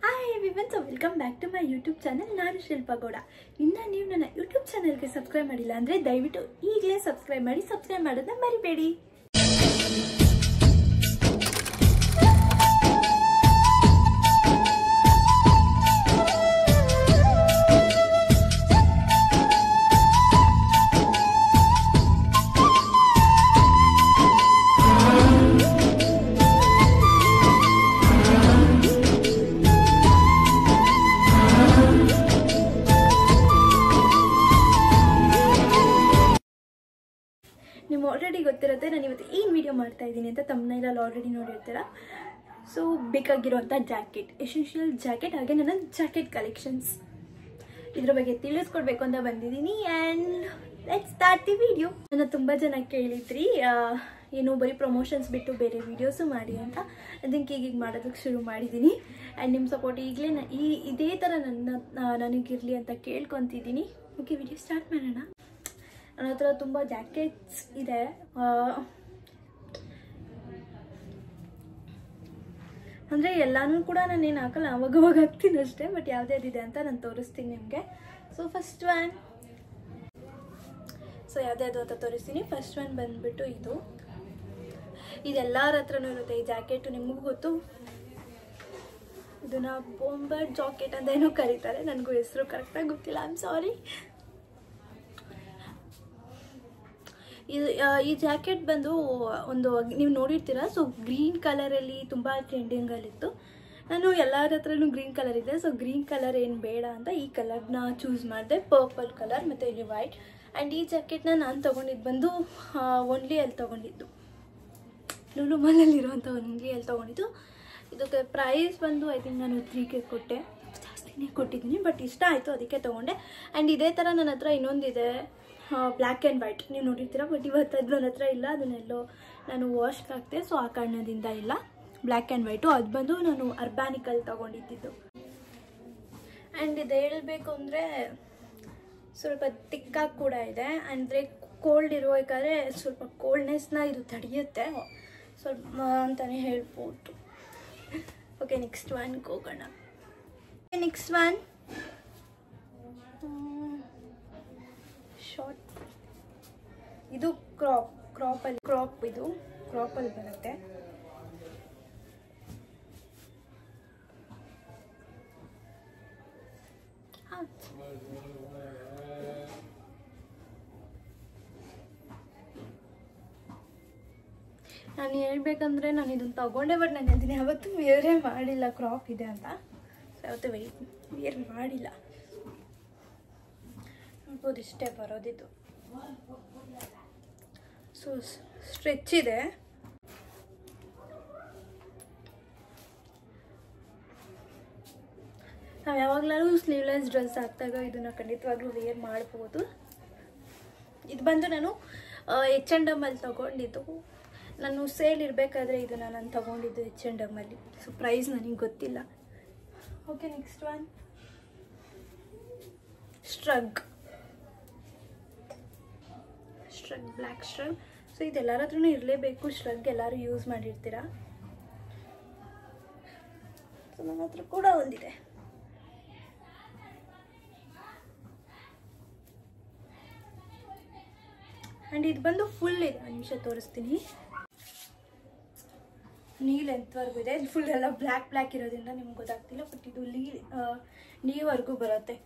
Hi everyone so welcome back to my YouTube channel ನಾನು ಶಿಲ್ಪಾ ಗೌಡ ಇನ್ನು ನೀವು ನನ್ನ ಯೂಟ್ಯೂಬ್ ಚಾನಲ್ಗೆ ಸಬ್ಸ್ಕ್ರೈಬ್ ಮಾಡಿಲ್ಲ ಅಂದರೆ ದಯವಿಟ್ಟು ಈಗಲೇ ಸಬ್ಸ್ಕ್ರೈಬ್ ಮಾಡಿ ಸಬ್ಸ್ಕ್ರೈಬ್ ಮಾಡೋದನ್ನ ಮರಿಬೇಡಿ ನಿಮ್ಗೆ ಆಲ್ರೆಡಿ ಗೊತ್ತಿರುತ್ತೆ ನಾನು ಇವತ್ತು ಏನು ವಿಡಿಯೋ ಮಾಡ್ತಾ ಇದ್ದೀನಿ ಅಂತ ತಮ್ಮನೇಲಲ್ಲಿ ಆಲ್ರೆಡಿ ನೋಡಿರ್ತೀರ ಸೊ ಬೇಕಾಗಿರುವಂಥ ಜಾಕೆಟ್ ಎಸೆನ್ಷಿಯಲ್ ಜಾಕೆಟ್ ಹಾಗೆ ನನ್ನ ಜಾಕೆಟ್ ಕಲೆಕ್ಷನ್ಸ್ ಇದ್ರ ಬಗ್ಗೆ ತಿಳಿಸ್ಕೊಡ್ಬೇಕು ಅಂತ ಬಂದಿದ್ದೀನಿ and let start the video ನನ್ನ ತುಂಬ ಜನ ಕೇಳಿದ್ರಿ ಆ, ಏನು ಬರೀ ಪ್ರಮೋಷನ್ಸ್ ಬಿಟ್ಟು ಬೇರೆ ವೀಡಿಯೋಸು ಮಾಡಿ ಅಂತ ಅದಕ್ಕೆ ಈಗೀಗ ಮಾಡೋದಕ್ಕೆ ಶುರು ಮಾಡಿದ್ದೀನಿ ಆ್ಯಂಡ್ ನಿಮ್ಮ ಸಪೋರ್ಟ್ ಈಗಲೇ ಈ ಇದೇ ಥರ ನನ್ನ ನನಗಿರಲಿ ಅಂತ ಕೇಳ್ಕೊತಿದ್ದೀನಿ ಓಕೆ ವಿಡಿಯೋ ಸ್ಟಾರ್ಟ್ ಮಾಡೋಣ ನನ್ನ ಹತ್ರ ತುಂಬ ಜಾಕೆಟ್ಸ್ ಇದೆ ಅಂದರೆ ಎಲ್ಲನೂ ಕೂಡ ನಾನು ಏನು ಹಾಕಲ್ಲ ಅವಾಗವಾಗ ಹಾಕ್ತೀನಿ ಅಷ್ಟೇ ಬಟ್ ಯಾವ್ದ್ಯಾವ್ದಿದೆ ಅಂತ ನಾನು ತೋರಿಸ್ತೀನಿ ನಿಮಗೆ ಸೊ ಫಸ್ಟ್ ಒನ್ ಸೊ ಯಾವ್ದ್ಯಾವ್ದು ಅಂತ ತೋರಿಸ್ತೀನಿ ಫಸ್ಟ್ ಒನ್ ಬಂದ್ಬಿಟ್ಟು ಇದು ಇದೆಲ್ಲರ ಹತ್ರನೂ ಇರುತ್ತೆ ಈ ಜಾಕೆಟು ನಿಮಗೂ ಗೊತ್ತು ಇದನ್ನ ಬೊಂಬರ್ ಜಾಕೆಟ್ ಅಂತ ಏನೋ ಕರೀತಾರೆ ನನಗೂ ಹೆಸರು ಕರೆಕ್ಟಾಗಿ ಗೊತ್ತಿಲ್ಲ ಐ ಆಮ್ ಸಾರಿ ಇದು ಆ, ಈ ಜಾಕೆಟ್ ಬಂದು ಒಂದು ನೀವು ನೋಡಿರ್ತೀರ ಸೊ ಗ್ರೀನ್ ಕಲರಲ್ಲಿ ತುಂಬ ಟ್ರೆಂಡಿಂಗಲ್ಲಿತ್ತು ನಾನು ಎಲ್ಲರ ಹತ್ರನೂ ಗ್ರೀನ್ ಕಲರ್ ಇದೆ ಸೊ ಗ್ರೀನ್ ಕಲರ್ ಏನು ಬೇಡ ಅಂತ ಈ ಕಲರ್ನ ಚೂಸ್ ಮಾಡಿದೆ ಪರ್ಪಲ್ ಕಲರ್ ಮತ್ತು ಇಲ್ಲಿ ವೈಟ್ ಆ್ಯಂಡ್ ಈ ಜಾಕೆಟ್ನ ನಾನು ತೊಗೊಂಡಿದ್ದು ಬಂದು ಒನ್ಲಿ ಅಲ್ಲಿ ತೊಗೊಂಡಿದ್ದು ಲುಲು ಮಾಲಲ್ಲಿರುವಂಥ ಒನ್ಲಿ ಅಲ್ಲಿ ತೊಗೊಂಡಿದ್ದು ಇದಕ್ಕೆ ಪ್ರೈಸ್ ಬಂದು ಐ ಥಿಂಕ್ ನಾನು ತ್ರೀ ಕೆ ಕೊಟ್ಟೆ ಜಾಸ್ತಿನೇ ಕೊಟ್ಟಿದ್ದೀನಿ ಬಟ್ ಇಷ್ಟ ಆಯಿತು ಅದಕ್ಕೆ ತೊಗೊಂಡೆ ಆ್ಯಂಡ್ ಇದೇ ಥರ ನನ್ನ ಹತ್ರ ಇನ್ನೊಂದಿದೆ ಬ್ಲ್ಯಾಕ್ ಆ್ಯಂಡ್ ವೈಟ್ ನೀವು ನೋಡಿರ್ತೀರ ಬಟ್ ಇವತ್ತು ಅದು ನನ್ನ ಹತ್ರ ಇಲ್ಲ ಅದನ್ನೆಲ್ಲೋ ನಾನು ವಾಶ್ಗೆ ಹಾಕ್ತೆ ಸೊ ಆ ಕಾರಣದಿಂದ ಇಲ್ಲ ಬ್ಲ್ಯಾಕ್ ಆ್ಯಂಡ್ ವೈಟು ಅದು ಬಂದು ನಾನು ಅರ್ಬ್ಯಾನಿಕಲ್ಲಿ ತೊಗೊಂಡಿದ್ದು ಆ್ಯಂಡ್ ಇದು ಹೇಳಬೇಕು ಅಂದರೆ ಸ್ವಲ್ಪ ತಿಕ್ಕಾಗಿ ಕೂಡ ಇದೆ ಅಂದರೆ ಕೋಲ್ಡ್ ಇರಬೇಕಾದ್ರೆ ಸ್ವಲ್ಪ ಕೋಲ್ಡ್ನೆಸ್ನ ಇದು ತಡೆಯುತ್ತೆ ಸ್ವಲ್ಪ ಅಂತಲೇ ಹೇಳ್ಬೋದು ಓಕೆ ನೆಕ್ಸ್ಟ್ ಒನ್ ಹೋಗೋಣ ನೆಕ್ಸ್ಟ್ ಒನ್ ಶಾರ್ಟ್ ಇದು ಕ್ರಾಪ್ ಕ್ರಾಪಲ್ಲಿ ಕ್ರಾಪ್ ಇದು ಕ್ರಾಪಲ್ಲಿ ಬರುತ್ತೆ ಹಾ. ನಾನು ಹೇಳ್ಬೇಕಂದ್ರೆ ನಾನು ಇದನ್ನು ತಗೊಂಡೆ ಬಟ್ ನಾನು ಅದನ್ನ ಯಾವತ್ತೂ ವೇರೇ ಮಾಡಿಲ್ಲ ಕ್ರಾಪ್ ಇದೆ ಅಂತ ಸೊ ಯಾವತ್ತೂ ವೆಯ್ಟ್ ವೇರ್ ಮಾಡಿಲ್ಲ ನೋಡ್ಬೋದು ಇಷ್ಟೇ ಬರೋದಿದ್ದು ಸೊ ಸ್ಟ್ರೆಚ್ ಇದೆ ನಾವು ಯಾವಾಗಲಾದ್ರೂ ಸ್ಲೀವ್ಲೆಸ್ ಡ್ರೆಸ್ ಹಾಕಿದಾಗ ಇದನ್ನು ಖಂಡಿತವಾಗ್ಲೂ ವೇರ್ ಮಾಡ್ಬೋದು ಇದು ಬಂದು ನಾನು ಎಚ್ ಆ್ಯಂಡ್ ಎಮ್ಮಲ್ಲಿ ತೊಗೊಂಡಿದ್ದು ನಾನು ಸೇಲ್ ಇರಬೇಕಾದ್ರೆ ಇದನ್ನು ನಾನು ತೊಗೊಂಡಿದ್ದು ಎಚ್ ಆ್ಯಂಡ್ ಎಮ್ಮಲ್ಲಿ ಸೊ ಪ್ರೈಸ್ ನನಗೆ ಗೊತ್ತಿಲ್ಲ okay next one shrug shrug black shrug so ಇದೆಲ್ಲರ ಹತ್ರನೂ ಇರಲೇಬೇಕು ಸ್ಟ್ರಗ್ ಎಲ್ಲರೂ ಯೂಸ್ ಮಾಡಿರ್ತೀರ ಸೊ ನನ್ನ ಹತ್ರ ಕೂಡ ಒಂದಿದೆ ಆ್ಯಂಡ್ ಇದು ಬಂದು ಫುಲ್ ಇದೆ ಒಂದು ನಿಮಿಷ ತೋರಿಸ್ತೀನಿ ನೀ ಲೆಂತ್ವರೆಗೂ ಇದೆ ಇದು ಫುಲ್ ಎಲ್ಲ ಬ್ಲ್ಯಾಕ್ ಬ್ಲ್ಯಾಕ್ ಇರೋದ್ರಿಂದ ನಿಮ್ಗೆ ಗೊತ್ತಾಗ್ತಿಲ್ಲ ಬಟ್ ಇದು ಲೀ ನೀವರೆಗೂ ಬರುತ್ತೆ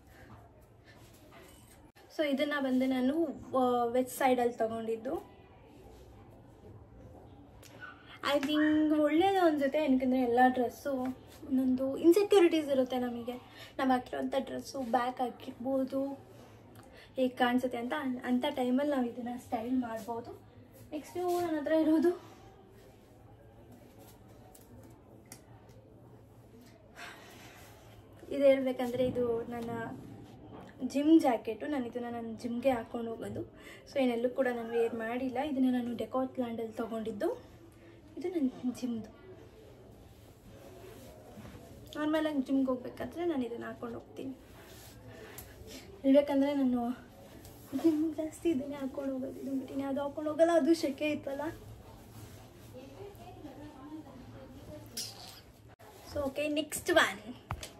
ಸೊ ಇದನ್ನು ಬಂದು ನಾನು ವೆಚ್ ಸೈಡಲ್ಲಿ ತೊಗೊಂಡಿದ್ದು ಐ ಥಿಂಕ್ ಒಳ್ಳೇದು ಅನಿಸುತ್ತೆ ಏನಕ್ಕಂದರೆ ಎಲ್ಲ ಡ್ರೆಸ್ಸು ಒಂದೊಂದು ಇನ್ಸೆಕ್ಯೂರಿಟೀಸ್ ಇರುತ್ತೆ ನಮಗೆ ನಾವು ಹಾಕಿರೋಂಥ ಡ್ರೆಸ್ಸು ಬ್ಯಾಕ್ ಹಾಕಿರ್ಬೋದು ಹೇಗೆ ಕಾಣಿಸುತ್ತೆ ಅಂತ ಅನ್- ಅಂಥ ಟೈಮಲ್ಲಿ ನಾವು ಇದನ್ನು ಸ್ಟೈಲ್ ಮಾಡ್ಬೋದು ನೆಕ್ಸ್ಟು ನನ್ನ ಹತ್ರ ಇರೋದು ಇದು ಹೇಳ್ಬೇಕಂದ್ರೆ ಇದು ನನ್ನ ಜಿಮ್ ಜಾಕೆಟು ನಾನು ಇದನ್ನು ನನ್ನ ಜಿಮ್ಗೆ ಹಾಕ್ಕೊಂಡು ಹೋಗೋದು ಸೊ ಏನೆಲ್ಲೂ ಕೂಡ ನಾನು ವೇರ್ ಮಾಡಿಲ್ಲ ಇದನ್ನು ನಾನು ಡೆಕಾಟ್ ಲ್ಯಾಂಡಲ್ಲಿ ತೊಗೊಂಡಿದ್ದು ಇದು ನನ್ನ ಜಿಮ್ದು ನಾರ್ಮಲಾಗಿ ಜಿಮ್ಗೆ ಹೋಗ್ಬೇಕಾದ್ರೆ ನಾನು ಇದನ್ನು ಹಾಕ್ಕೊಂಡು ಹೋಗ್ತೀನಿ ಹೇಳ್ಬೇಕಂದ್ರೆ ನಾನು ಜಿಮ್ ಜಾಸ್ತಿ ಇದನ್ನೇ ಹಾಕ್ಕೊಂಡು ಹೋಗೋದು ಇದು ಬಿಟ್ಟಿನಿ ಅದು ಹಾಕ್ಕೊಂಡು ಹೋಗಲ್ಲ ಅದು ಶೆಕೆ ಇತ್ತಲ್ಲ so okay next one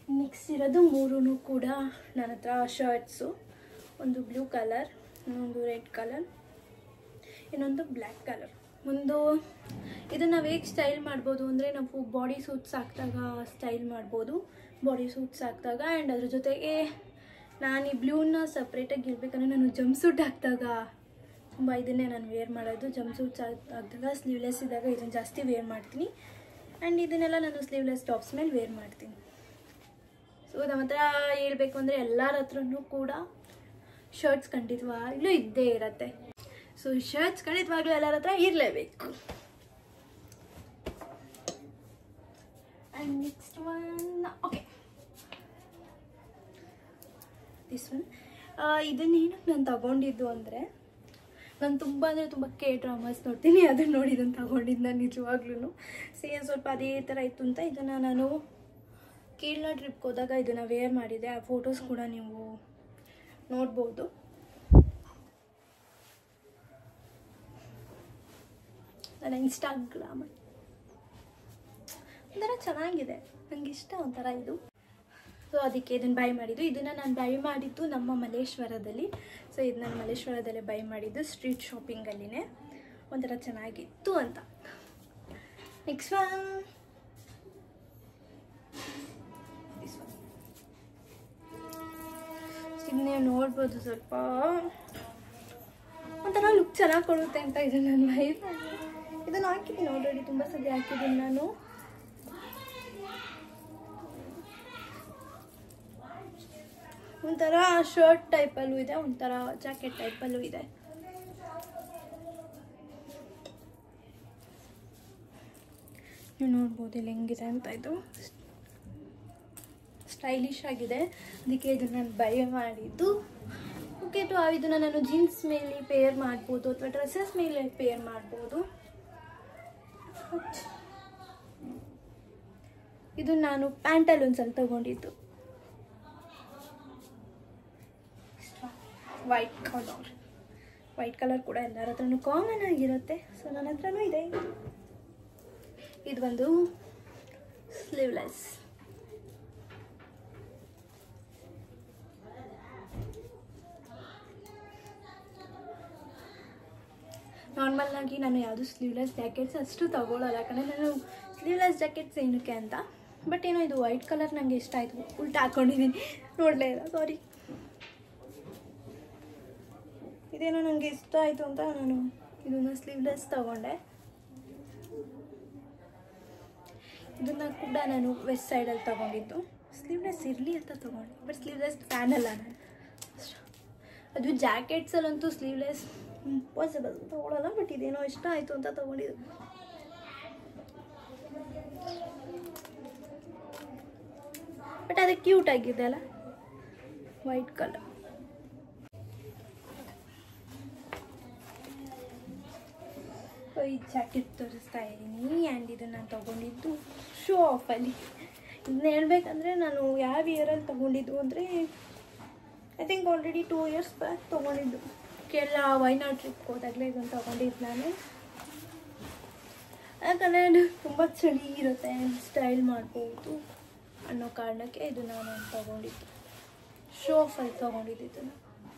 next ಇರೋದು ಮೂರೂ ಕೂಡ ನನ್ನ ಹತ್ರ ಶರ್ಟ್ಸು ಒಂದು ಬ್ಲೂ ಕಲರ್ ಇನ್ನೊಂದು ರೆಡ್ ಕಲರ್ ಇನ್ನೊಂದು ಬ್ಲ್ಯಾಕ್ ಕಲರ್ ಒಂದು ಇದನ್ನು ನಾವು ಹೇಗೆ ಸ್ಟೈಲ್ ಮಾಡ್ಬೋದು ಅಂದರೆ ನಾವು ಬಾಡಿ ಸೂಟ್ಸ್ ಹಾಕಿದಾಗ ಸ್ಟೈಲ್ ಮಾಡ್ಬೋದು ಬಾಡಿ ಸೂಟ್ಸ್ ಹಾಕಿದಾಗ ಆ್ಯಂಡ್ ಅದ್ರ ಜೊತೆಗೆ ನಾನು ಈ ಬ್ಲೂನ ಸಪ್ರೇಟಾಗಿ ಇರಬೇಕಂದ್ರೆ ನಾನು ಜಂಪ್ ಸೂಟ್ ಹಾಕಿದಾಗ ತುಂಬ ಇದನ್ನೇ ನಾನು ವೇರ್ ಮಾಡೋದು ಜಂಪ್ ಸೂಟ್ಸ್ ಹಾಕಿದಾಗ ಸ್ಲೀವ್ಲೆಸ್ ಇದ್ದಾಗ ಇದನ್ನು ಜಾಸ್ತಿ ವೇರ್ ಮಾಡ್ತೀನಿ ಆ್ಯಂಡ್ ಇದನ್ನೆಲ್ಲ ನಾನು ಸ್ಲೀವ್ಲೆಸ್ ಟಾಪ್ಸ್ ಮೇಲೆ ವೇರ್ ಮಾಡ್ತೀನಿ ಸೊ ನಮ್ಮ ಹತ್ರ ಹೇಳ್ಬೇಕು ಅಂದರೆ ಎಲ್ಲರ ಹತ್ರನೂ ಕೂಡ ಶರ್ಟ್ಸ್ ಖಂಡಿತವಾಗ್ಲೂ ಇದ್ದೇ ಇರತ್ತೆ ಸೊ ಶರ್ಟ್ಸ್ ಖಂಡಿತವಾಗ್ಲೂ ಎಲ್ಲರ ಹತ್ರ ಇರಲೇಬೇಕು and next one okay this one ಇದನ್ನೇನಕ್ಕೆ ನಾನು ತಗೊಂಡಿದ್ದು ಅಂದರೆ ನಾನು ತುಂಬ ಅಂದರೆ ತುಂಬ ಕೆ ಡ್ರಾಮಾಸ್ ನೋಡ್ತೀನಿ ಅದನ್ನು ನೋಡಿ ಇದನ್ನು ತಗೊಂಡಿದ್ದು ನಾನು ನಿಜವಾಗ್ಲೂ ಸೇಮ್ ಸ್ವಲ್ಪ ಅದೇ ಥರ ಇತ್ತು ಅಂತ ಇದನ್ನು ನಾನು ಕೇರಳ ಟ್ರಿಪ್ಗೆ ಹೋದಾಗ ಇದನ್ನು ವೇರ್ ಮಾಡಿದೆ ಆ ಫೋಟೋಸ್ ಕೂಡ ನೀವು ನೋಡ್ಬೋದು ನನ್ನ ಇನ್ಸ್ಟಾಗ್ರಾಮ್ ಒಂಥರ ಚೆನ್ನಾಗಿದೆ ನನಗೆ ಇಷ್ಟ ಒಂಥರ ಇದು ಸೊ ಅದಕ್ಕೆ ಇದನ್ನು ಬೈ ಮಾಡಿದ್ದು ಇದನ್ನು ನಾನು ಬೈ ಮಾಡಿದ್ದು ನಮ್ಮ ಮಲ್ಲೇಶ್ವರದಲ್ಲಿ ಸೊ ಇದು ನಾನು ಮಲ್ಲೇಶ್ವರದಲ್ಲೇ ಬೈ ಮಾಡಿದ್ದು ಸ್ಟ್ರೀಟ್ ಶಾಪಿಂಗಲ್ಲಿನೇ ಒಂಥರ ಚೆನ್ನಾಗಿತ್ತು ಅಂತ ನೆಕ್ಸ್ಟ್ ಒನ್ ಇದನ್ನೇ ನೋಡ್ಬೋದು ಸ್ವಲ್ಪ ಒಂಥರ ಲುಕ್ ಚೆನ್ನಾಗಿ ಕೊಡುತ್ತೆ ಅಂತ ಇದು ನನ್ನ ಬೈ ಇದನ್ನು ಹಾಕಿದ್ದೀನಿ ಆಲ್ರೆಡಿ ತುಂಬ ಸಲ ಹಾಕಿದ್ದೀನಿ ನಾನು ಒಂಥರ ಶರ್ಟ್ ಟೈಪಲ್ಲೂ ಇದೆ ಒಂಥರ ಜಾಕೆಟ್ ಟೈಪಲ್ಲೂ ಇದೆ ನೀವು ನೋಡ್ಬೋದು ಇಲ್ಲಿ ಹೆಂಗಿದೆ ಅಂತ ಇದು ಸ್ಟೈಲಿಶ್ ಆಗಿದೆ ಅದಕ್ಕೆ ಇದನ್ನು ನಾನು ಬೈ ಮಾಡಿದ್ದು ಓಕೆ ಟು ಇದನ್ನು ನಾನು ಜೀನ್ಸ್ ಮೇಲೆ ಪೇರ್ ಮಾಡ್ಬೋದು ಅಥವಾ ಡ್ರೆಸ್ಸಸ್ ಮೇಲೆ ಪೇರ್ ಮಾಡ್ಬೋದು ಇದು ನಾನು ಪ್ಯಾಂಟಲ್ಲಿ ಒಂದು ಸಲ ತಗೊಂಡಿದ್ದು ವೈಟ್ ಕಲರ್ ವೈಟ್ ಕಲರ್ ಕೂಡ ಎಲ್ಲರ ಹತ್ರನೂ ಕಾಮನ್ ಆಗಿರುತ್ತೆ ಸೊ ನನ್ನ ಹತ್ರನೂ ಇದೆ ಇದು ಒಂದು ಸ್ಲೀವ್ಲೆಸ್ ನಾರ್ಮಲ್ ಆಗಿ ನಾನು ಯಾವುದು ಸ್ಲೀವ್ಲೆಸ್ ಜಾಕೆಟ್ಸ್ ಅಷ್ಟು ತಗೊಳ್ಳಲ್ಲ ಯಾಕಂದರೆ ನಾನು ಸ್ಲೀವ್ಲೆಸ್ ಜಾಕೆಟ್ಸ್ ಏನಕ್ಕೆ ಅಂತ ಬಟ್ ಏನೋ ಇದು ವೈಟ್ ಕಲರ್ ನನಗೆ ಇಷ್ಟ ಆಯಿತು ಉಲ್ಟಾ ಹಾಕ್ಕೊಂಡಿದ್ದೀನಿ ನೋಡಲೇ ಇಲ್ಲ ಸಾರಿ ಇದೇನೋ ನನಗೆ ಇಷ್ಟ ಆಯಿತು ಅಂತ ನಾನು ಇದನ್ನು ಸ್ಲೀವ್ಲೆಸ್ ತಗೊಂಡೆ ಇದನ್ನು ಕೂಡ ನಾನು ವೆಸ್ಟ್ ಸೈಡಲ್ಲಿ ತೊಗೊಂಡಿದ್ದು ಸ್ಲೀವ್ಲೆಸ್ ಇರಲಿ ಅಂತ ತೊಗೊಂಡೆ ಬಟ್ ಸ್ಲೀವ್ಲೆಸ್ ಫ್ಯಾನ್ ಅಲ್ಲ ನಾನು ಅದು ಜಾಕೆಟ್ಸಲ್ಲಂತೂ ಸ್ಲೀವ್ಲೆಸ್ ಇಂಪಾಸಿಬಲ್ ತೊಗೊಳಲ್ಲ ಬಟ್ ಇದೇನೋ ಇಷ್ಟ ಆಯಿತು ಅಂತ ತೊಗೊಂಡಿದ್ದು ಬಟ್ ಅದು ಕ್ಯೂಟ್ ಆಗಿದೆ ಅಲ್ಲ ವೈಟ್ ಕಲರ್ ಈ ಜಾಕೆಟ್ ತೋರಿಸ್ತಾ ಇದ್ದೀನಿ ಆ್ಯಂಡ್ ಇದನ್ನು ನಾನು ತೊಗೊಂಡಿದ್ದು ಶೋ ಆಫಲ್ಲಿ ಇದನ್ನ ಹೇಳ್ಬೇಕಂದ್ರೆ ನಾನು ಯಾವ ಇಯರಲ್ಲಿ ತೊಗೊಂಡಿದ್ದು ಅಂದರೆ I think already two years back ತೊಗೊಂಡಿದ್ದು ಕೇರಳ ವೈನಾಡ್ ಟ್ರಿಪ್ಗೆ ಹೋದಾಗಲೇ ಇದನ್ನು ತೊಗೊಂಡಿದ್ದು ನಾನು ಯಾಕಂದರೆ ಅದು ತುಂಬ ಚಳಿ ಇರುತ್ತೆ ಸ್ಟೈಲ್ ಮಾಡ್ಬೋದು ಅನ್ನೋ ಕಾರಣಕ್ಕೆ ಇದನ್ನು ನಾನು ತೊಗೊಂಡಿದ್ದು ಶೋ ಆಫಲ್ಲಿ ತೊಗೊಂಡಿದ್ದು ಇದನ್ನು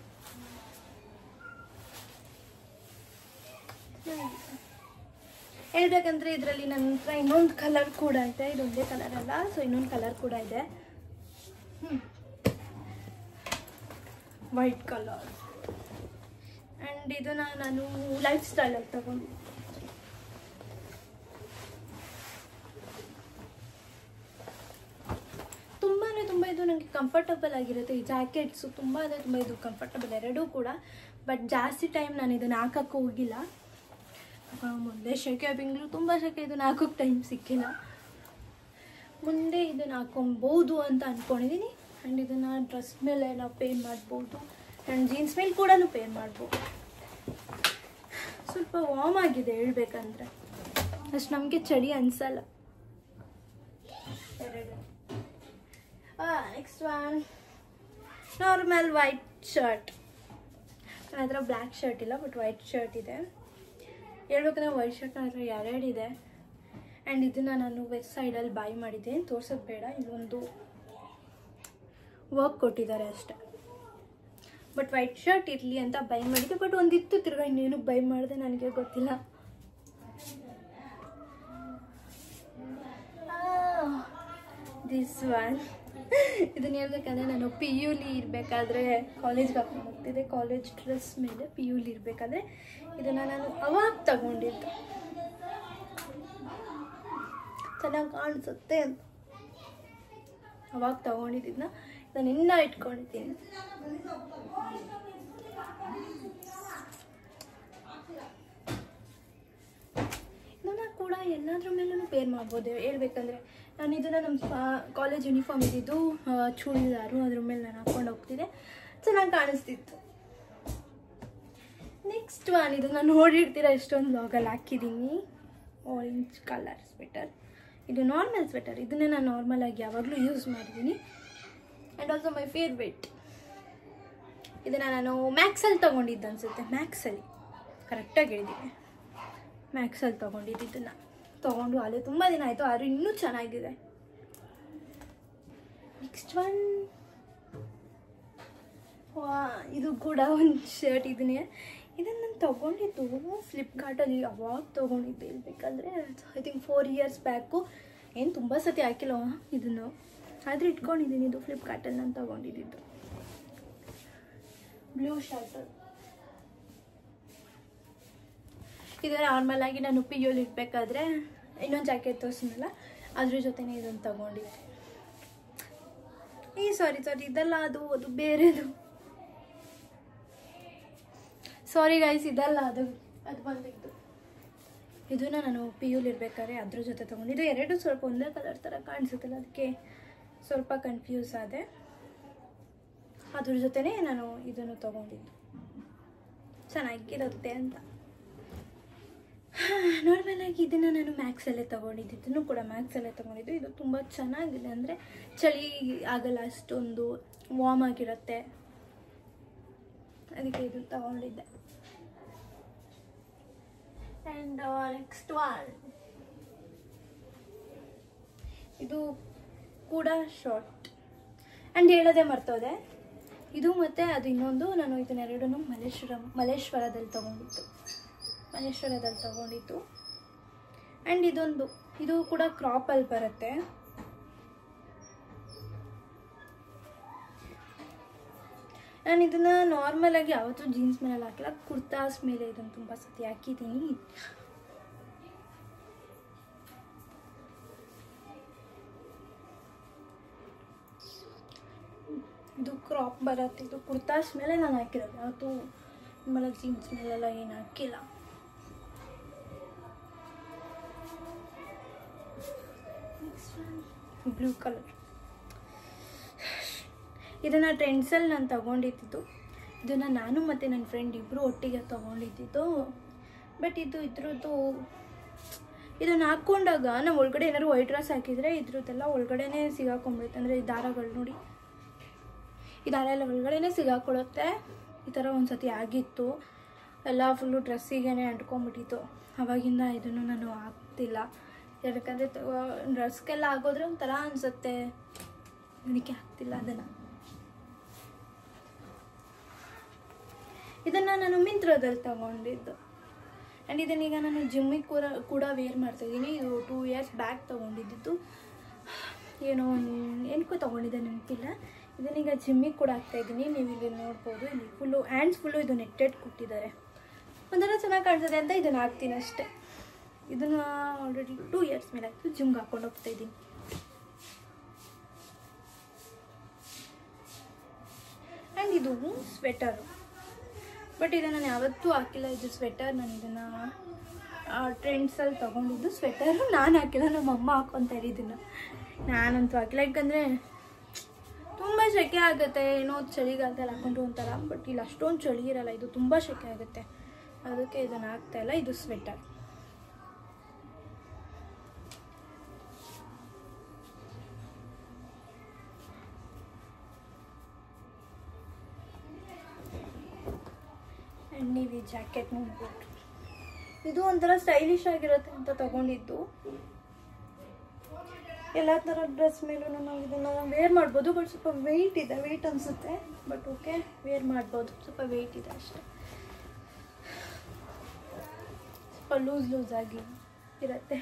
ಹೇಳ್ಬೇಕಂದ್ರೆ ಇದರಲ್ಲಿ ನನ್ನ ಹತ್ರ ಇನ್ನೊಂದು ಕಲರ್ ಕೂಡ ಇದೆ ಇದೊಂದೇ ಕಲರ್ ಅಲ್ಲ ಸೊ ಇನ್ನೊಂದು ಕಲರ್ ಕೂಡ ಇದೆ ವೈಟ್ ಕಲರ್ ಆ್ಯಂಡ್ ಇದನ್ನ ನಾನು ಲೈಫ್ ಸ್ಟೈಲಲ್ಲಿ ತಗೊಂಡು ತುಂಬಾ ತುಂಬ ಇದು ನನಗೆ ಕಂಫರ್ಟಬಲ್ ಆಗಿರುತ್ತೆ ಈ ಜಾಕೆಟ್ಸು ತುಂಬ ಅಂದರೆ ತುಂಬ ಇದು ಕಂಫರ್ಟಬಲ್ ಎರಡೂ ಕೂಡ ಬಟ್ ಜಾಸ್ತಿ ಟೈಮ್ ನಾನು ಇದನ್ನು ಹಾಕಕ್ಕೆ ಹೋಗಿಲ್ಲ ಮುಂದೆ ಶೆಕೆ ಬೆಂಗಳೂರು ತುಂಬ ಶೆಕೆ ಇದನ್ನು ಹಾಕೋಕ್ಕೆ ಟೈಮ್ ಸಿಕ್ಕಿಲ್ಲ ಮುಂದೆ ಇದನ್ನು ಹಾಕೊಬೋದು ಅಂತ ಅಂದ್ಕೊಂಡಿದ್ದೀನಿ ಆ್ಯಂಡ್ ಇದನ್ನು ಡ್ರೆಸ್ ಮೇಲೆ ನಾವು ಪೇರ್ ಮಾಡ್ಬೋದು ಆ್ಯಂಡ್ ಜೀನ್ಸ್ ಮೇಲೆ ಕೂಡ ಪೇರ್ ಮಾಡ್ಬೋದು ಸ್ವಲ್ಪ ವಾರ್ಮ್ ಆಗಿದೆ ಹೇಳ್ಬೇಕಂದ್ರೆ ಅಷ್ಟು ನಮಗೆ ಚಳಿ ಅನಿಸಲ್ಲ ಎರಡು next one normal white shirt ನನ್ನ ಹತ್ರ ಬ್ಲ್ಯಾಕ್ ಶರ್ಟ್ ಇಲ್ಲ ಬಟ್ ವೈಟ್ ಶರ್ಟ್ ಇದೆ ಹೇಳ್ಬೇಕಂದ್ರೆ ವೈಟ್ ಶರ್ಟ್ ನನ್ನ ಹತ್ರ ಎರಡಿದೆ ಆ್ಯಂಡ್ ಇದನ್ನು ನಾನು ವೆಸ್ಟ್ ಸೈಡಲ್ಲಿ ಬೈ ಮಾಡಿದ್ದೆ ತೋರ್ಸೋದು ಬೇಡ ಇದೊಂದು ವರ್ಕ್ ಕೊಟ್ಟಿದ್ದಾರೆ ಅಷ್ಟೆ ಬಟ್ ವೈಟ್ ಶರ್ಟ್ ಇರಲಿ ಅಂತ ಬೈ ಮಾಡಿದ್ದೆ ಬಟ್ ಒಂದಿತ್ತು ತಿರ್ಗಾ ಇನ್ನೇನು ಬೈ ಮಾಡಿದೆ ನನಗೆ ಗೊತ್ತಿಲ್ಲ ದಿಸ್ ಒನ್ ಇದನ್ನ ಹೇಳ್ಬೇಕಂದ್ರೆ ನಾನು ಪಿ ಯುಲಿ ಇರಬೇಕಾದ್ರೆ ಕಾಲೇಜ್ಗೆ ಹಾಕೊಂಡು ಹೋಗ್ತಿದ್ದೆ ಕಾಲೇಜ್ ಡ್ರೆಸ್ ಮೇಲೆ ಪಿ ಯುಲಿ ಇರಬೇಕಾದ್ರೆ ಇದನ್ನು ನಾನು ಅವಾಗ ತಗೊಂಡಿದ್ದು ಚೆನ್ನಾಗಿ ಕಾಣಿಸುತ್ತೆ ಅಂತ ಅವಾಗ ತಗೊಂಡಿದ್ದನ್ನ ನಾನು ಇನ್ನ ಇಟ್ಕೊಂಡಿದ್ದೀನಿ ಇದನ್ನ ಕೂಡ ಎಲ್ಲಾದ್ರ ಮೇಲೂ ಪೇರ್ ಮಾಡ್ಬೋದು ಹೇಳ್ಬೇಕಂದ್ರೆ ನಾನು ಇದನ್ನು ನಮ್ಮ ಕಾಲೇಜ್ ಯೂನಿಫಾರ್ಮ್ ಇದ್ದಿದ್ದು ಆ, ಚೂಡಿದಾರು ಅದ್ರ ಮೇಲೆ ನಾನು ಹಾಕೊಂಡು ಹೋಗ್ತಿದ್ದೆ ಚೆನ್ನಾಗಿ ಕಾಣಿಸ್ತಿತ್ತು ನೆಕ್ಸ್ಟ್ ಒನ್ ಇದನ್ನ ನೋಡಿರ್ತೀರ ಎಷ್ಟೊಂದು ಲಾಗಲ್ಲಿ ಹಾಕಿದ್ದೀನಿ ಆರೆಂಜ್ ಕಲರ್ ಸ್ವೆಟರ್ ಇದು ನಾರ್ಮಲ್ ಸ್ವೆಟರ್ ಇದನ್ನೇ ನಾನು ನಾರ್ಮಲ್ ಆಗಿ ಯಾವಾಗಲೂ ಯೂಸ್ ಮಾಡಿದ್ದೀನಿ ಆ್ಯಂಡ್ ಆಲ್ಸೋ ಮೈ ಫೇವ್ರೇಟ್ ಇದನ್ನು ನಾನು ಮ್ಯಾಕ್ಸಲ್ಲಿ ತೊಗೊಂಡಿದ್ದು ಅನಿಸುತ್ತೆ ಮ್ಯಾಕ್ಸಲ್ಲಿ ಕರೆಕ್ಟಾಗಿ ಹೇಳಿದ್ದೀನಿ ಮ್ಯಾಕ್ಸಲ್ಲಿ ತೊಗೊಂಡಿದ್ದು ಇದನ್ನು ತೊಗೊಂಡು ಅಲ್ಲೇ ತುಂಬ ದಿನ ಆಯಿತು ಆದರೂ ಇನ್ನೂ ಚೆನ್ನಾಗಿದೆ ನೆಕ್ಸ್ಟ್ ಒನ್ ವಾ ಇದು ಕೂಡ ಒಂದು ಶರ್ಟ್ ಇದನ್ನೇ ಇದನ್ನು ನಾನು ತೊಗೊಂಡಿದ್ದು ಫ್ಲಿಪ್ಕಾರ್ಟಲ್ಲಿ ಅವಾಗ ತೊಗೊಂಡಿದ್ದೆ ಹೇಳ್ಬೇಕಂದ್ರೆ I think four years back ಏನು ತುಂಬ ಸತಿ ಹಾಕಿಲ್ಲ ಇದನ್ನು ಆದರೆ ಇಟ್ಕೊಂಡಿದ್ದೀನಿ ಇದು ಫ್ಲಿಪ್ಕಾರ್ಟಲ್ಲಿ ನಾನು ತೊಗೊಂಡಿದ್ದು ಬ್ಲೂ ಶರ್ಟ್ ಇದು ನಾರ್ಮಲ್ ಆಗಿ ನಾನು ಪಿ ಯುಲಿ ಇಡಬೇಕಾದ್ರೆ ಇನ್ನೊಂದು ಜಾಕೆಟ್ ತೋರಿಸಿದ್ನಲ್ಲ ಅದ್ರ ಜೊತೆನೇ ಇದನ್ನು ತಗೊಂಡಿದ್ದೆ ಈ ಸಾರಿ ಸಾರಿ ಇದಲ್ಲ ಅದು ಅದು ಬೇರೆದು ಸಾರಿ ಗೈಸ್ ಇದಲ್ಲ ಅದು ಅದು ಬಂದಿದ್ದು ಇದನ್ನ ನಾನು ಪಿ ಯುಲಿ ಇರ್ಬೇಕಾದ್ರೆ ಅದ್ರ ಜೊತೆ ತೊಗೊಂಡಿದ್ದು ಎರಡು ಸ್ವಲ್ಪ ಒಂದೇ ಕಲರ್ ಥರ ಕಾಣಿಸುತ್ತಲ್ಲ ಅದಕ್ಕೆ ಸ್ವಲ್ಪ ಕನ್ಫ್ಯೂಸ್ ಆದೆ ಅದ್ರ ಜೊತೆನೇ ನಾನು ಇದನ್ನು ತೊಗೊಂಡಿದ್ದು ಚೆನ್ನಾಗಿರುತ್ತೆ ಅಂತ ನಾರ್ಮಲ್ ಆಗಿ ಇದನ್ನು ನಾನು ಮ್ಯಾಕ್ಸಲ್ಲೇ ತೊಗೊಂಡಿದ್ದು ಇದನ್ನು ಕೂಡ ಮ್ಯಾಕ್ಸಲ್ಲೇ ತೊಗೊಂಡಿದ್ದು ಇದು ತುಂಬ ಚೆನ್ನಾಗಿದೆ ಅಂದರೆ ಚಳಿ ಆಗಲ್ಲ ಅಷ್ಟೊಂದು ವಾರ್ಮ್ ಆಗಿರುತ್ತೆ ಅದಕ್ಕೆ ಇದು ತಗೊಂಡಿದ್ದೆ ಆ್ಯಂಡ್ ನೆಕ್ಸ್ಟ್ ಒನ್ ಇದು ಕೂಡ ಶಾರ್ಟ್ ಆ್ಯಂಡ್ ಹೇಳೋದೇ ಮರ್ತೋದೆ ಇದು ಮತ್ತು ಅದು ಇನ್ನೊಂದು ನಾನು ಇದನ್ನೆರಡನ್ನು ಮಲ್ಲೇಶ್ವರಂ ಮಲ್ಲೇಶ್ವರದಲ್ಲಿ ತೊಗೊಂಡಿತ್ತು ಮಲ್ಲೇಶ್ವರದಲ್ಲಿ ತೊಗೊಂಡಿತ್ತು ಆ್ಯಂಡ್ ಇದೊಂದು ಇದು ಕೂಡ ಕ್ರಾಪಲ್ಲಿ ಬರುತ್ತೆ ನಾನು ಇದನ್ನು ನಾರ್ಮಲಾಗಿ ಯಾವತ್ತೂ ಜೀನ್ಸ್ ಮೇಲೆ ಹಾಕಿಲ್ಲ ಕುರ್ತಾಸ್ ಮೇಲೆ ಇದನ್ನು ತುಂಬ ಸತಿ ಹಾಕಿದ್ದೀನಿ ಇದು ಕ್ರಾಪ್ ಬರುತ್ತೆ ಇದು ಕುರ್ತಾಸ್ ಮೇಲೆ ನಾನು ಹಾಕಿರೋದು ಯಾವತ್ತೂ ನಿಮ್ಮಲ್ಲ ಜೀನ್ಸ್ ಮೇಲೆಲ್ಲ ಏನು ಹಾಕಿಲ್ಲ ಬ್ಲೂ ಕಲರ್ ಇದನ್ನು ಟ್ರೆಂಡ್ಸಲ್ಲಿ ನಾನು ತಗೊಂಡಿದ್ದು ಇದನ್ನು ನಾನು ಮತ್ತು ನನ್ನ ಫ್ರೆಂಡ್ ಇಬ್ಬರು ಒಟ್ಟಿಗೆ ತೊಗೊಂಡಿದ್ದು ಬಟ್ ಇದು ಇದ್ರದ್ದು ಇದನ್ನು ಹಾಕ್ಕೊಂಡಾಗ ನಾವು ಒಳಗಡೆ ಏನಾದ್ರು ವೈಟ್ ಡ್ರೆಸ್ ಹಾಕಿದರೆ ಇದ್ರದ್ದೆಲ್ಲ ಒಳಗಡೆನೇ ಸಿಗಾಕೊಂಡ್ಬಿಡುತ್ತೆ ಅಂದರೆ ಈ ದಾರಗಳು ನೋಡಿ ಈ ದಾರ ಎಲ್ಲ ಒಳಗಡೆನೇ ಸಿಗಾಕೊಳ್ಳುತ್ತೆ ಈ ಥರ ಒಂದು ಸತಿ ಆಗಿತ್ತು ಎಲ್ಲ ಫುಲ್ಲು ಡ್ರೆಸ್ಸಿಗೆ ಅಂಟ್ಕೊಂಡ್ಬಿಟ್ಟಿತ್ತು ಅವಾಗಿಂದ ಇದನ್ನು ನಾನು ಹಾಕ್ತಿಲ್ಲ ಯಾಕಂದರೆ ಡ್ರೆಸ್ಗೆಲ್ಲ ಆಗೋದ್ರೆ ಒಂಥರ ಅನಿಸುತ್ತೆ ಅದಕ್ಕೆ ಹಾಕ್ತಿಲ್ಲ ಅದನ್ನು ಇದನ್ನು ನಾನು ಮಿಂತ್ರದಲ್ಲಿ ತಗೊಂಡಿದ್ದು ಆ್ಯಂಡ್ ಇದನ್ನೀಗ ನಾನು ಜಿಮ್ಮಿಗೆ ಕೂಡ ಕೂಡ ವೇರ್ ಮಾಡ್ತಾಯಿದ್ದೀನಿ ಇದು ಟೂ ಇಯರ್ಸ್ ಬ್ಯಾಕ್ ತೊಗೊಂಡಿದ್ದು ಏನೋ ಒಂದು ಏನಕ್ಕೂ ತೊಗೊಂಡಿದ್ದೆ ನೆನಪಿಲ್ಲ ಇದನ್ನೀಗ ಜಿಮ್ಮಿಗೆ ಕೂಡ ಹಾಕ್ತಾಯಿದ್ದೀನಿ ನೀವು ಇಲ್ಲಿ ನೋಡ್ಬೋದು ಇಲ್ಲಿ ಫುಲ್ಲು ಹ್ಯಾಂಡ್ಸ್ ಫುಲ್ಲು ಇದು ನೆಟ್ಟೆಡ್ ಕೊಟ್ಟಿದ್ದಾರೆ ಒಂಥರ ಚೆನ್ನಾಗಿ ಕಾಣ್ತದೆ ಅಂತ ಇದನ್ನು ಹಾಕ್ತೀನಿ ಅಷ್ಟೇ ಇದನ್ನು ಆಲ್ರೆಡಿ ಟೂ ಇಯರ್ಸ್ ಮೇಲೆ ಆಯಿತು ಜಿಮ್ಗೆ ಹಾಕೊಂಡು ಹೋಗ್ತಾಯಿದ್ದೀನಿ ಆ್ಯಂಡ್ ಇದು ಸ್ವೆಟರು ಬಟ್ ಇದನ್ನು ನಾನು ಯಾವತ್ತೂ ಹಾಕಿಲ್ಲ ಇದು ಸ್ವೆಟರ್ ನಾನು ಇದನ್ನು ಟ್ರೆಂಡ್ಸಲ್ಲಿ ತೊಗೊಂಡಿದ್ದು ಸ್ವೆಟರು ನಾನು ಹಾಕಿಲ್ಲ ನಮ್ಮ ಅಮ್ಮ ಹಾಕ್ಕೊತಾ ಇದನ್ನು ನಾನಂತೂ ಹಾಕಿಲ್ಲ ಯಾಕಂದರೆ ತುಂಬ ಸೆಕೆ ಆಗುತ್ತೆ ಏನೋ ಚಳಿಗಾಲದಲ್ಲಿ ಹಾಕೊಂಡು ಒಂಥರ ಬಟ್ ಇಲ್ಲಿ ಅಷ್ಟೊಂದು ಚಳಿ ಇರಲ್ಲ ಇದು ತುಂಬ ಸೆಕೆ ಆಗುತ್ತೆ ಅದಕ್ಕೆ ಇದನ್ನು ಹಾಕ್ತಾ ಇಲ್ಲ ಇದು ಸ್ವೆಟರ್ ಆ್ಯಂಡ್ ನೀವು ಈ ಜಾಕೆಟ್ ನೋಡ್ಬೋದು ಇದು ಒಂಥರ ಸ್ಟೈಲಿಶ್ ಆಗಿರುತ್ತೆ ಅಂತ ತಗೊಂಡಿದ್ದು ಎಲ್ಲ ಥರ ಡ್ರೆಸ್ ಮೇಲೂ ನಾವು ಇದನ್ನು ವೇರ್ ಮಾಡ್ಬೋದು ಬಟ್ ಸ್ವಲ್ಪ ವೆಯ್ಟ್ ಇದೆ ವೆಯ್ಟ್ ಅನಿಸುತ್ತೆ ಬಟ್ ಓಕೆ ವೇರ್ ಮಾಡ್ಬೋದು ಸ್ವಲ್ಪ ವೆಯ್ಟ್ ಇದೆ ಅಷ್ಟೇ ಸ್ವಲ್ಪ ಲೂಸ್ ಲೂಸ್ ಆಗಿ ಇರುತ್ತೆ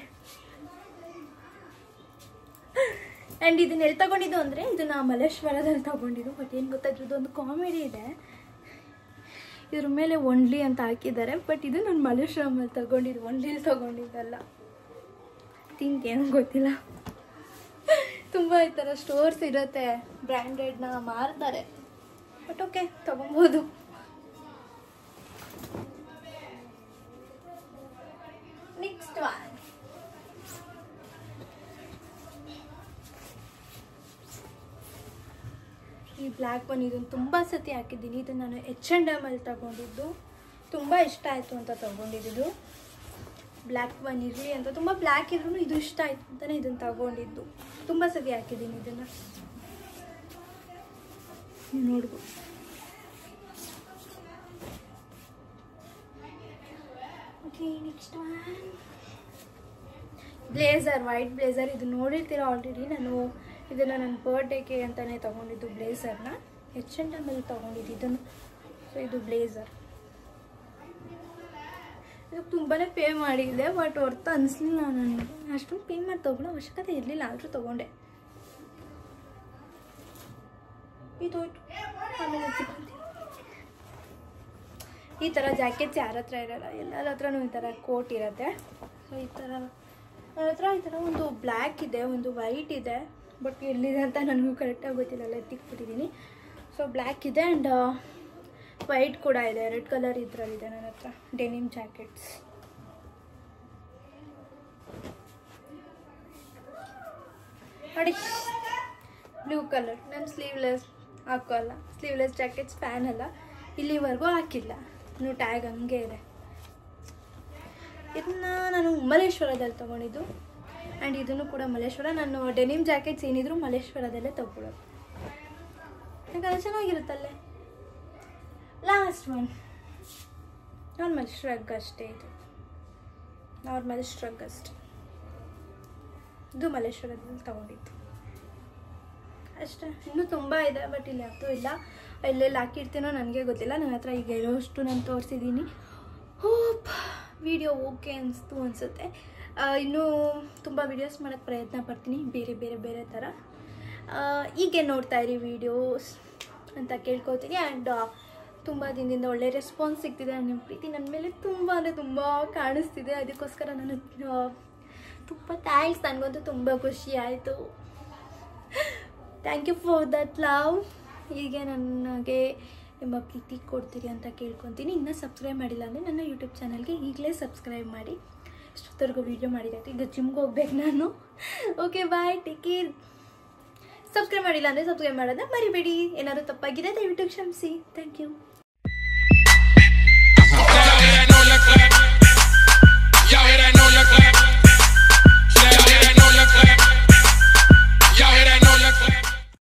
ಆ್ಯಂಡ್ ಇದನ್ನ ಎಲ್ಲಿ ತಗೊಂಡಿದ್ದು ಅಂದರೆ ಇದನ್ನ ಮಲ್ಲೇಶ್ವರದಲ್ಲಿ ತಗೊಂಡಿದ್ದು ಬಟ್ ಏನು ಗೊತ್ತಾ ಇದ್ರದ್ದು ಒಂದು ಕಾಮಿಡಿ ಇದೆ ಇದ್ರ ಮೇಲೆ ಒಣ್ಲಿ ಅಂತ ಹಾಕಿದ್ದಾರೆ ಬಟ್ ಇದು ನಾನು ಮಲ್ಲೇಶ್ವರಮಲ್ಲಿ ತಗೊಂಡಿದ್ದು ಒಣ್ಲಿಲಿ ತಗೊಂಡಿದ್ದಲ್ಲ ಥಿಂಕ್ ಏನು ಗೊತ್ತಿಲ್ಲ ತುಂಬ ಈ ಥರ ಸ್ಟೋರ್ಸ್ ಇರುತ್ತೆ ಬ್ರ್ಯಾಂಡೆಡ್ನ ಮಾರ್ತಾರೆ ಬಟ್ ಓಕೆ ತಗೊಬೋದು ನೆಕ್ಸ್ಟ್ ಒನ್ ಈ ಬ್ಲ್ಯಾಕ್ ಒನ್ ಇದನ್ನು ತುಂಬ ಸತಿ ಹಾಕಿದ್ದೀನಿ ಇದು ನಾನು ಎಚ್ ಆ್ಯಂಡ್ ಎಮಲ್ಲಿ ತಗೊಂಡಿದ್ದು ತುಂಬ ಇಷ್ಟ ಆಯಿತು ಅಂತ ತಗೊಂಡಿದ್ದು ಬ್ಲ್ಯಾಕ್ ಒನ್ ಇರಲಿ ಅಂತ ತುಂಬ ಬ್ಲ್ಯಾಕ್ ಇದ್ರೂ ಇದು ಇಷ್ಟ ಆಯಿತು ಅಂತಲೇ ಇದನ್ನು ತಗೊಂಡಿದ್ದು ತುಂಬ ಸತಿ ಹಾಕಿದ್ದೀನಿ ಇದನ್ನು ನೋಡ್ಬೋದು okay next one blazer white blazer ಇದು ನೋಡಿರ್ತೀರ ಆಲ್ರೆಡಿ ನಾನು ಇದನ್ನು ನನ್ನ ಬರ್ಡೇಗೆ ಅಂತಲೇ ತೊಗೊಂಡಿದ್ದು ಬ್ಲೇಸರ್ನ ಎಚ್ ಎನ್ ಎಮ್ಮಲ್ಲಿ ತೊಗೊಂಡಿದ್ದು ಇದನ್ನು ಸೊ ಇದು ಬ್ಲೇಸರ್ ಇದಕ್ಕೆ ತುಂಬಾ ಪೇ ಮಾಡಿದ್ದೆ ಬಟ್ ಹೊರ್ತು ಅನಿಸ್ಲಿಲ್ಲ ನನಗೆ ಅಷ್ಟೊಂದು ಪೇ ಮಾಡಿ ತೊಗೊಳ್ಳೋ ಅವಶ್ಯಕತೆ ಇರಲಿಲ್ಲ ಆದರೂ ತೊಗೊಂಡೆ ಇದೋಯ್ತು ಆಮೇಲೆ ಸಿಗುತ್ತೆ ಈ ಥರ ಜಾಕೆಟ್ಸ್ ಯಾರ ಹತ್ರ ಇರಲ್ಲ ಎಲ್ಲರ ಹತ್ರನೂ ಈ ಥರ ಕೋಟ್ ಇರುತ್ತೆ ಸೊ ಈ ಥರ ನನ್ನ ಹತ್ರ ಈ ಥರ ಒಂದು ಬ್ಲ್ಯಾಕ್ ಇದೆ ಒಂದು ವೈಟ್ ಇದೆ ಬಟ್ ಎಲ್ಲಿದೆ ಅಂತ ನನಗೂ ಕರೆಕ್ಟಾಗಿ ಗೊತ್ತಿಲ್ಲ ಎಲ್ಲ ಎತ್ತಿಕ್ಬಿಟ್ಟಿದ್ದೀನಿ ಸೊ ಬ್ಲ್ಯಾಕ್ ಇದೆ ಆ್ಯಂಡ್ ವೈಟ್ ಕೂಡ ಇದೆ ರೆಡ್ ಕಲರ್ ಇದರಲ್ಲಿದೆ ನನ್ನ ಹತ್ರ ಡೆನಿಮ್ ಜಾಕೆಟ್ಸ್ ನೋಡಿ ಬ್ಲೂ ಕಲರ್ ನಾನು ಸ್ಲೀವ್ಲೆಸ್ ಹಾಕೋಲ್ಲ ಸ್ಲೀವ್ಲೆಸ್ ಜಾಕೆಟ್ಸ್ ಫ್ಯಾನ್ ಅಲ್ಲ ಇಲ್ಲಿವರೆಗೂ ಹಾಕಿಲ್ಲ ಇನ್ನು ಟ್ಯಾಗ್ ಹಂಗೆ ಇದೆ ಇದನ್ನ ನಾನು ಮಲ್ಲೇಶ್ವರದಲ್ಲಿ ತೊಗೊಂಡಿದ್ದು ಆ್ಯಂಡ್ ಇದನ್ನು ಕೂಡ ಮಲ್ಲೇಶ್ವರ ನಾನು ಡೆನಿಮ್ ಜಾಕೆಟ್ಸ್ ಏನಿದ್ರು ಮಲ್ಲೇಶ್ವರದಲ್ಲೇ ತೊಗೊಳ್ಳೋದು ಯಾಕಂದ್ರೆ ಚೆನ್ನಾಗಿರುತ್ತಲ್ಲೇ ಲಾಸ್ಟ್ ಒನ್ ನಾರ್ಮಲ್ ಶ್ರಗ್ ಅಷ್ಟೇ ಇದು ನಾರ್ಮಲ್ ಶ್ರಗ್ ಅಷ್ಟೇ ಇದು ಮಲ್ಲೇಶ್ವರದಲ್ಲಿ ತಗೊಂಡಿದ್ದು ಅಷ್ಟೇ ಇನ್ನೂ ತುಂಬ ಇದೆ ಬಟ್ ಇಲ್ಲಿ ಯಾವುದು ಇಲ್ಲ ಎಲ್ಲೆಲ್ಲಿ ಹಾಕಿರ್ತೀನೋ ನನಗೆ ಗೊತ್ತಿಲ್ಲ ನನ್ನ ಹತ್ರ ಈಗ ಇರೋಷ್ಟು ನಾನು ತೋರಿಸಿದ್ದೀನಿ ಹೋಪ್ ವಿಡಿಯೋ ಓಕೆ ಅನಿಸ್ತು ಅನಿಸುತ್ತೆ ಇನ್ನೂ ತುಂಬ ವೀಡಿಯೋಸ್ ಮಾಡೋಕ್ಕೆ ಪ್ರಯತ್ನ ಪಡ್ತೀನಿ ಬೇರೆ ಬೇರೆ ಬೇರೆ ಥರ ಹೀಗೆ ನೋಡ್ತಾ ಇರಿ ವೀಡಿಯೋಸ್ ಅಂತ ಕೇಳ್ಕೊತೀನಿ ಆ್ಯಂಡ್ ತುಂಬ ದಿನದಿಂದ ಒಳ್ಳೆ ರೆಸ್ಪಾನ್ಸ್ ಸಿಗ್ತಿದೆ ನಿಮ್ಮ ಪ್ರೀತಿ ನನ್ನ ಮೇಲೆ ತುಂಬ ಅಂದರೆ ತುಂಬ ಕಾಣಿಸ್ತಿದೆ ಅದಕ್ಕೋಸ್ಕರ ನಾನು ಆ, ತುಂಬ ಥ್ಯಾಂಕ್ಸ್ ನನಗಂತೂ ತುಂಬ ಖುಷಿ ಆಯಿತು thank you for that love ಹೀಗೆ ನನಗೆ ನಿಮ್ಮ ಪ್ರೀತಿ ಕೊಡ್ತೀರಿ ಅಂತ ಕೇಳ್ಕೊತೀನಿ ಇನ್ನೂ ಸಬ್ಸ್ಕ್ರೈಬ್ ಮಾಡಿಲ್ಲ ಅಂದರೆ ನನ್ನ ಯೂಟ್ಯೂಬ್ ಚಾನಲ್ಗೆ ಈಗಲೇ ಸಬ್ಸ್ಕ್ರೈಬ್ ಮಾಡಿ ಇಷ್ಟೊತ್ತರೆಗೂ ವೀಡಿಯೋ ಮಾಡಿದ್ದಾಯ್ತು ಈಗ ಜಿಮ್ಗೆ ಹೋಗ್ಬೇಕು ನಾನು okay bye take care subscribe ಮಾಡಿಲ್ಲ ಅಂದರೆ ಸಬ್ಸ್ಕ್ರೈಬ್ ಮಾಡೋದನ್ನ ಮರಿಬೇಡಿ ಏನಾದರೂ ತಪ್ಪಾಗಿದೆ ದಯವಿಟ್ಟು ಕ್ಷಮಿಸಿ ಥ್ಯಾಂಕ್ ಯು